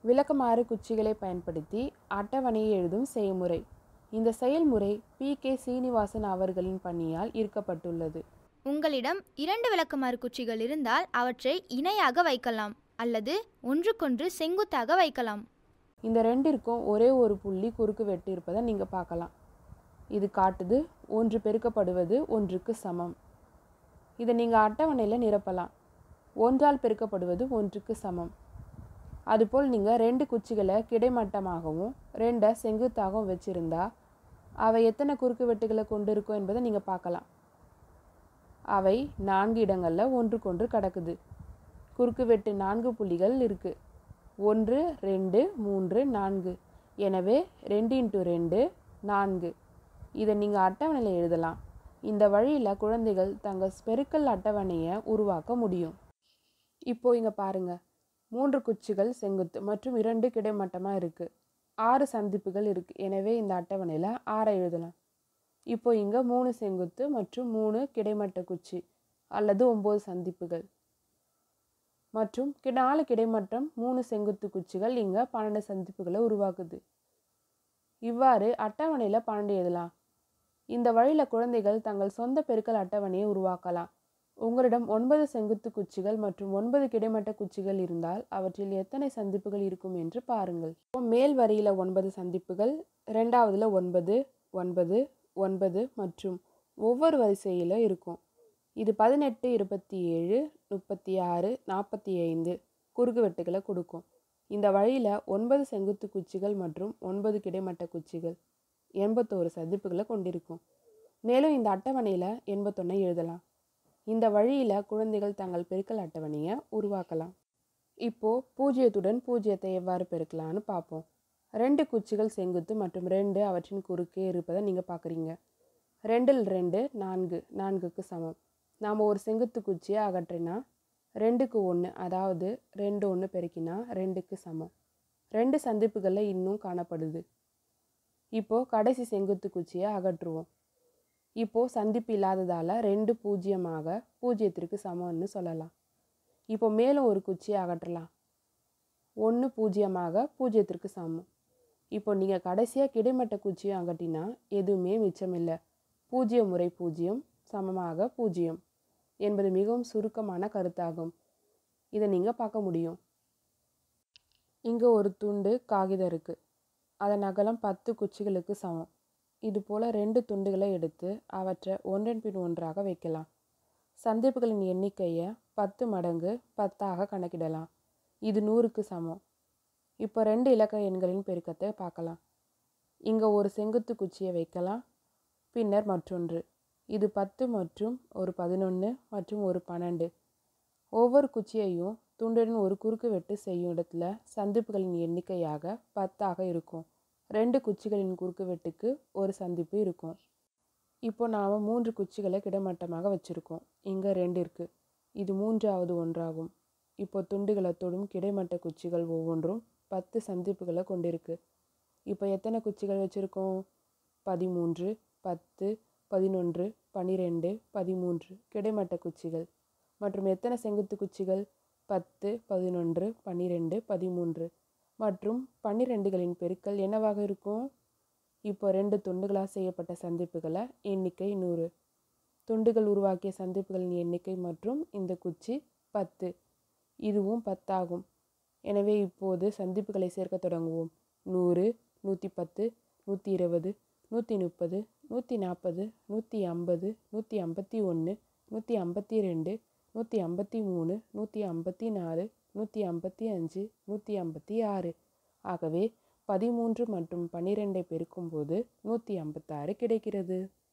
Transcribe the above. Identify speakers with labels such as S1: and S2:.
S1: விளக்கமாறு குச்சிகளை பயன்படுத்தி அட்டவணையை எழுதும் செய்முறை இந்த செயல்முறை பி கே சீனிவாசன் அவர்களின் பணியால் ஈர்க்கப்பட்டுள்ளது
S2: உங்களிடம் இரண்டு விளக்குமாறு குச்சிகள் இருந்தால் அவற்றை இணையாக வைக்கலாம் அல்லது ஒன்றுக்கொன்று செங்குத்தாக வைக்கலாம்
S1: இந்த ரெண்டிற்கும் ஒரே ஒரு புள்ளி குறுக்கு வெட்டு இருப்பதை நீங்கள் பார்க்கலாம் இது காட்டுது ஒன்று பெருக்கப்படுவது ஒன்றுக்கு சமம் இதை நீங்கள் அட்டவணையில் நிரப்பலாம் ஒன்றால் பெருக்கப்படுவது ஒன்றுக்கு சமம் அதுபோல் நீங்கள் ரெண்டு குச்சிகளை கிடைமட்டமாகவும் ரெண்டை செங்குத்தாகவும் வச்சுருந்தா அவை எத்தனை குறுக்கு வெட்டுகளை கொண்டு இருக்கும் என்பதை நீங்கள் பார்க்கலாம் அவை நான்கு இடங்களில் ஒன்றுக்கொன்று கடக்குது குறுக்கு வெட்டு நான்கு புள்ளிகள் இருக்குது ஒன்று ரெண்டு மூன்று நான்கு எனவே ரெண்டு இன்ட்டு ரெண்டு நான்கு இதை நீங்கள் அட்டவணையில் எழுதலாம் இந்த வழியில் குழந்தைகள் தங்கள் பெருக்கல் அட்டவணையை உருவாக்க முடியும் இப்போ இங்கே பாருங்க மூன்று குச்சிகள் செங்குத்து மற்றும் இரண்டு கிடைமட்டமாக இருக்குது ஆறு சந்திப்புகள் இருக்குது எனவே இந்த அட்டவணையில் ஆறை எழுதலாம் இப்போ இங்கே மூணு செங்குத்து மற்றும் மூணு கிடைமட்ட குச்சி அல்லது ஒம்பது சந்திப்புகள் மற்றும் கி- நாலு கிடைமட்டம் மூணு செங்குத்து குச்சிகள் இங்கே பன்னெண்டு சந்திப்புகளை உருவாக்குது இவ்வாறு அட்டவணையில் பன்னெண்டு எழுதலாம் இந்த வழியில் குழந்தைகள் தங்கள் சொந்த பெருக்கல் அட்டவணையை உருவாக்கலாம் உங்களிடம் ஒன்பது செங்குத்து குச்சிகள் மற்றும் ஒன்பது கிடைமட்ட குச்சிகள் இருந்தால் அவற்றில் எத்தனை சந்திப்புகள் இருக்கும் என்று பாருங்கள் இப்போ மேல் வரியில் ஒன்பது சந்திப்புகள் ரெண்டாவதுல ஒன்பது ஒன்பது ஒன்பது மற்றும் ஒவ்வொரு வரிசையில் இருக்கும் இது பதினெட்டு இருபத்தி ஏழு முப்பத்தி ஆறு நாற்பத்தி ஐந்து குறுக்கு வெட்டுகளை கொடுக்கும் இந்த வழியில் ஒன்பது செங்குத்து குச்சிகள் மற்றும் ஒன்பது கிடைமட்ட குச்சிகள் எண்பத்தோரு சந்திப்புகளை கொண்டிருக்கும் மேலும் இந்த அட்டவணையில் எண்பத்தொன்னை எழுதலாம் இந்த வழியில் குழந்தைகள் தங்கள் பெருக்கல் அட்டவணையை உருவாக்கலாம் இப்போ பூஜ்ஜியத்துடன் பூஜ்ஜியத்தை எவ்வாறு பெருக்கலாம்னு பார்ப்போம் ரெண்டு குச்சிகள் செங்குத்து மற்றும் ரெண்டு அவற்றின் குறுக்கே இருப்பதை நீங்கள் பார்க்குறீங்க ரெண்டில் ரெண்டு நான்கு நான்குக்கு சமம் நாம் ஒரு செங்குத்து குச்சியை அகற்றினா ரெண்டுக்கு ஒன்று அதாவது ரெண்டு ஒன்று பெருக்கினா ரெண்டுக்கு சமம் ரெண்டு சந்திப்புகளில் இன்னும் காணப்படுது இப்போ கடைசி செங்குத்து குச்சியை அகற்றுவோம் இப்போ சந்திப்பு இல்லாததால் ரெண்டு பூஜ்ஜியமாக பூஜ்ஜியத்திற்கு சமம்னு சொல்லலாம் இப்போ மேலும் ஒரு குச்சியை அகற்றலாம் ஒன்று பூஜ்ஜியமாக பூஜ்ஜியத்திற்கு சமம் இப்போ நீங்கள் கடைசியாக கிடைமட்ட குச்சியை அகட்டினா எதுவுமே மிச்சமில்லை பூஜ்ஜியம் முறை பூஜ்ஜியம் சமமாக பூஜ்ஜியம் என்பது மிகவும் சுருக்கமான கருத்தாகும் இதை நீங்கள் பார்க்க முடியும் இங்கே ஒரு துண்டு காகிதம் இருக்குது அதன் அகலம் பத்து குச்சிகளுக்கு சமம் இது போல் ரெண்டு துண்டுகளை எடுத்து அவற்றை ஒன்றன் பின் ஒன்றாக வைக்கலாம் சந்திப்புகளின் எண்ணிக்கையை பத்து மடங்கு பத்தாக கணக்கிடலாம் இது நூறுக்கு சமம் இப்போ ரெண்டு இலக்க எண்களின் பெருக்கத்தை பார்க்கலாம் இங்கே ஒரு செங்குத்து குச்சியை வைக்கலாம் பின்னர் மற்றொன்று இது பத்து மற்றும் ஒரு பதினொன்று மற்றும் ஒரு பன்னெண்டு ஒவ்வொரு குச்சியையும் துண்டுடன் ஒரு குறுக்கு வெட்டு செய்யும் இடத்துல சந்திப்புகளின் எண்ணிக்கையாக பத்தாக இருக்கும் ரெண்டு குச்சிகளின் குறுக்கு வெட்டுக்கு ஒரு சந்திப்பு இருக்கும் இப்போ நாம் மூன்று குச்சிகளை கிடைமட்டமாக வச்சுருக்கோம் இங்கே ரெண்டு இருக்குது இது மூன்றாவது ஒன்றாகும் இப்போ துண்டுகளை தொடும் கிடைமட்ட குச்சிகள் ஒவ்வொன்றும் பத்து சந்திப்புகளை கொண்டிருக்கு இப்போ எத்தனை குச்சிகள் வச்சுருக்கோம் பதிமூன்று பத்து பதினொன்று பன்னிரெண்டு பதிமூன்று கிடைமட்ட குச்சிகள் மற்றும் எத்தனை செங்குத்து குச்சிகள் பத்து பதினொன்று பன்னிரெண்டு பதிமூன்று மற்றும் பன்னிரெண்டுகளின் பெருக்கல் என்னவாக இருக்கும் இப்போ ரெண்டு துண்டுகளாக செய்யப்பட்ட சந்திப்புகளை எண்ணிக்கை நூறு துண்டுகள் உருவாக்கிய சந்திப்புகளின் எண்ணிக்கை மற்றும் இந்த குச்சி பத்து இதுவும் பத்தாகும் எனவே இப்போது சந்திப்புகளை சேர்க்க தொடங்குவோம் நூறு நூற்றி பத்து நூற்றி இருபது நூற்றி முப்பது நூற்றி நாற்பது நூற்றி ஐம்பது நூற்றி ஐம்பத்தி ஒன்று நூற்றி ஐம்பத்தி ரெண்டு நூற்றி ஐம்பத்தி மூணு நூற்றி ஐம்பத்தி நாலு நூற்றி ஐம்பத்தி அஞ்சு நூற்றி ஐம்பத்தி ஆறு ஆகவே பதிமூன்று மற்றும் பன்னிரெண்டை பெருக்கும்போது நூற்றி ஐம்பத்தாறு கிடைக்கிறது